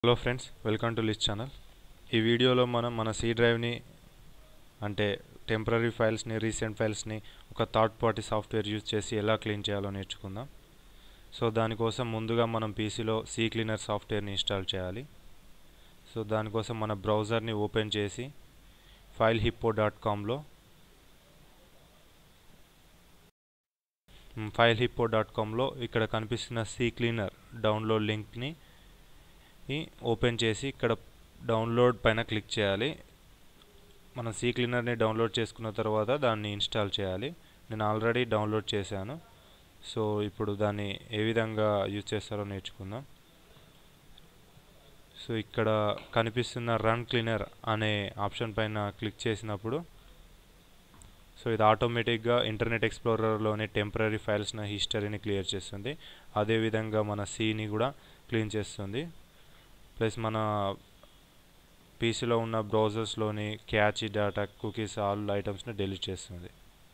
hello friends welcome to list channel ఈ వీడియోలో మనం మన సి డ్రైవ్ని అంటే టెంపరీ ఫైల్స్ని రీసెంట్ ఫైల్స్ని ఒక థర్డ్ పార్టీ సాఫ్ట్వేర్ యూజ్ చేసి ఎలా క్లీన్ చేయాలో నేర్చుకుందాం సో దానికోసం ముందుగా మనం పీసీలో సి క్లీనర్ సాఫ్ట్వేర్ని ఇన్స్టాల్ చేయాలి సో దానికోసం మన బ్రౌజర్ని ఓపెన్ చేసి ఫైల్ హిప్పో డాట్ కామ్లో ఫైల్ హిప్పో డాట్ కామ్లో ఇక్కడ కనిపిస్తున్న సి క్లీనర్ డౌన్లోడ్ లింక్ని ఓపెన్ చేసి ఇక్కడ డౌన్లోడ్ పైన క్లిక్ చేయాలి మనం సి క్లీనర్ని డౌన్లోడ్ చేసుకున్న తర్వాత దాన్ని ఇన్స్టాల్ చేయాలి నేను ఆల్రెడీ డౌన్లోడ్ చేశాను సో ఇప్పుడు దాన్ని ఏ విధంగా యూజ్ చేస్తారో నేర్చుకుందాం సో ఇక్కడ కనిపిస్తున్న రన్ క్లీనర్ అనే ఆప్షన్ పైన క్లిక్ చేసినప్పుడు సో ఇది ఆటోమేటిక్గా ఇంటర్నెట్ ఎక్స్ప్లోరర్లోని టెంపరీ ఫైల్స్న హిస్టరీని క్లియర్ చేస్తుంది అదేవిధంగా మన సీని కూడా క్లీన్ చేస్తుంది ప్లస్ మన పీసీలో ఉన్న బ్రౌజర్స్లోని క్యాచ్ డేటా కుకీస్ ఆల్ ఐటమ్స్ని డెలీట్ చేస్తుంది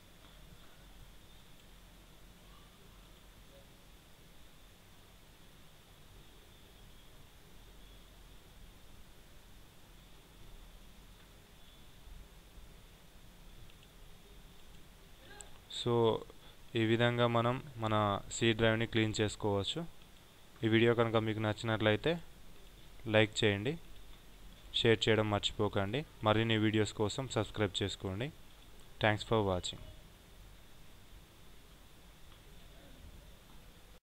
సో ఈ విధంగా మనం మన సి డ్రైవ్ని క్లీన్ చేసుకోవచ్చు ఈ వీడియో కనుక మీకు నచ్చినట్లయితే లైక్ చేయండి షేర్ చేయడం మర్చిపోకండి మరిన్ని వీడియోస్ కోసం సబ్స్క్రైబ్ చేసుకోండి థ్యాంక్స్ ఫర్ వాచింగ్